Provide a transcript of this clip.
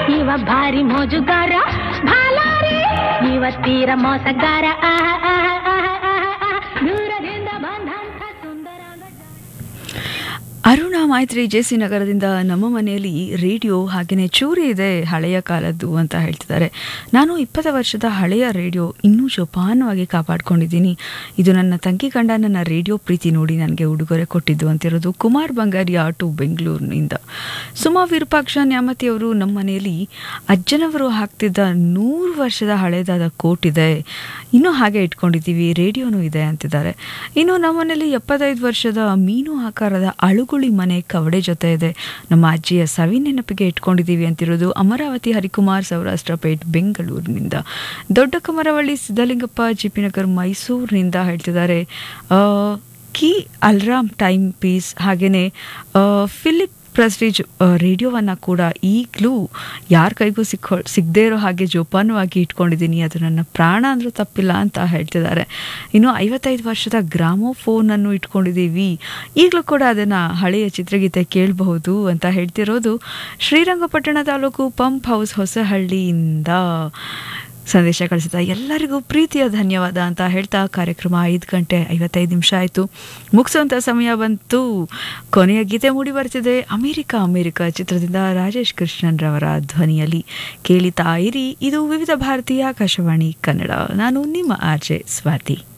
ಇವ ಭಾರಿ ಮೋಜುಗಾರ ಭಾಲಾರಿ ಇವ ತೀರ ಮೋಸಗಾರ ಆಹಾ, ಆಹಾ, ಆಹಾ, ಆಹಾ, ಆಹಾ. ದೂರದಿಂದ ಬಂದಂಥ ಸುಂದರಾಂಗ ಅರುಣ ಮೈತ್ರಿ ಜೆಸಿ ನಗರದಿಂದ ನಮ್ಮ ಮನೆಯಲ್ಲಿ ರೇಡಿಯೋ ಹಾಗೆಯೇ ಚೂರಿ ಇದೆ ಹಳೆಯ ಕಾಲದ್ದು ಅಂತ ಹೇಳ್ತಿದ್ದಾರೆ ನಾನು ಇಪ್ಪತ್ತು ವರ್ಷದ ಹಳೆಯ ರೇಡಿಯೋ ಇನ್ನೂ ಜೋಪಾನವಾಗಿ ಕಾಪಾಡ್ಕೊಂಡಿದ್ದೀನಿ ಇದು ನನ್ನ ತಂಗಿ ಗಂಡ ನನ್ನ ರೇಡಿಯೋ ಪ್ರೀತಿ ನೋಡಿ ನನಗೆ ಉಡುಗೊರೆ ಕೊಟ್ಟಿದ್ದು ಅಂತಿರೋದು ಕುಮಾರ್ ಬಂಗಾರಿಯಾ ಟು ಬೆಂಗಳೂರಿನಿಂದ ಸುಮಾ ವಿರೂಪಾಕ್ಷ ನ್ಯಾಮತಿಯವರು ನಮ್ಮ ಮನೆಯಲ್ಲಿ ಅಜ್ಜನವರು ಹಾಕ್ತಿದ್ದ ನೂರು ವರ್ಷದ ಹಳೆಯದಾದ ಕೋಟ್ ಇದೆ ಇನ್ನೂ ಹಾಗೆ ಇಟ್ಕೊಂಡಿದ್ದೀವಿ ರೇಡಿಯೋನೂ ಇದೆ ಅಂತಿದ್ದಾರೆ ಇನ್ನು ನಮ್ಮನೇಲಿ ಎಪ್ಪತ್ತೈದು ವರ್ಷದ ಮೀನು ಆಕಾರದ ಅಳುಗುಳಿ ಮನೆ ಕವಡೆ ಜೊತೆ ಇದೆ ನಮ್ಮ ಅಜ್ಜಿಯ ಸವಿ ನೆನಪಿಗೆ ಇಟ್ಕೊಂಡಿದ್ದೀವಿ ಅಂತಿರೋದು ಅಮರಾವತಿ ಹರಿಕುಮಾರ್ ಸೌರಾಷ್ಟ್ರ ಪೇಟ್ ಬೆಂಗಳೂರಿನಿಂದ ದೊಡ್ಡ ಕಮರವಳ್ಳಿ ಸಿದ್ದಲಿಂಗಪ್ಪ ಜಿ ನಗರ್ ಮೈಸೂರಿನಿಂದ ಹೇಳ್ತಿದ್ದಾರೆ ಆ, ಕೀ ಅಲ್ರಾಮ್ ಟೈಮ್ ಪೀಸ್ ಹಾಗೆಯೇ ಫಿಲಿಪ್ ಪ್ರೆಸ್ಟೀಜ್ ರೇಡಿಯೋವನ್ನು ಕೂಡ ಈಗಲೂ ಯಾರ ಕೈಗೂ ಸಿಕ್ಕೋ ಸಿಗದೇ ಇರೋ ಹಾಗೆ ಜೋಪಾನವಾಗಿ ಇಟ್ಕೊಂಡಿದ್ದೀನಿ ಅದು ನನ್ನ ಪ್ರಾಣ ಅಂದರೂ ತಪ್ಪಿಲ್ಲ ಅಂತ ಹೇಳ್ತಿದ್ದಾರೆ ಇನ್ನು ಐವತ್ತೈದು ವರ್ಷದ ಗ್ರಾಮೋಫೋನನ್ನು ಇಟ್ಕೊಂಡಿದ್ದೀವಿ ಈಗಲೂ ಕೂಡ ಅದನ್ನು ಹಳೆಯ ಚಿತ್ರಗೀತೆ ಕೇಳಬಹುದು ಅಂತ ಹೇಳ್ತಿರೋದು ಶ್ರೀರಂಗಪಟ್ಟಣ ತಾಲೂಕು ಪಂಪ್ ಹೌಸ್ ಹೊಸಹಳ್ಳಿಯಿಂದ ಸಂದೇಶ ಕಳಿಸಿದ ಎಲ್ಲರಿಗೂ ಪ್ರೀತಿಯ ಧನ್ಯವಾದ ಅಂತ ಹೇಳ್ತಾ ಕಾರ್ಯಕ್ರಮ ಐದು ಗಂಟೆ ಐವತ್ತೈದು ನಿಮಿಷ ಆಯಿತು ಮುಗಿಸುವಂಥ ಸಮಯ ಬಂತು ಕೊನೆಯ ಗೀತೆ ಮೂಡಿ ಬರ್ತಿದೆ ಅಮೇರಿಕಾ ಅಮೇರಿಕಾ ಚಿತ್ರದಿಂದ ರಾಜೇಶ್ ಕೃಷ್ಣನ್ ರವರ ಧ್ವನಿಯಲ್ಲಿ ಕೇಳಿತಾ ಇರಿ ಇದು ವಿವಿಧ ಭಾರತೀಯ ಆಕಾಶವಾಣಿ ಕನ್ನಡ ನಾನು ನಿಮ್ಮ ಆರ್ಜೆ ಸ್ವಾತಿ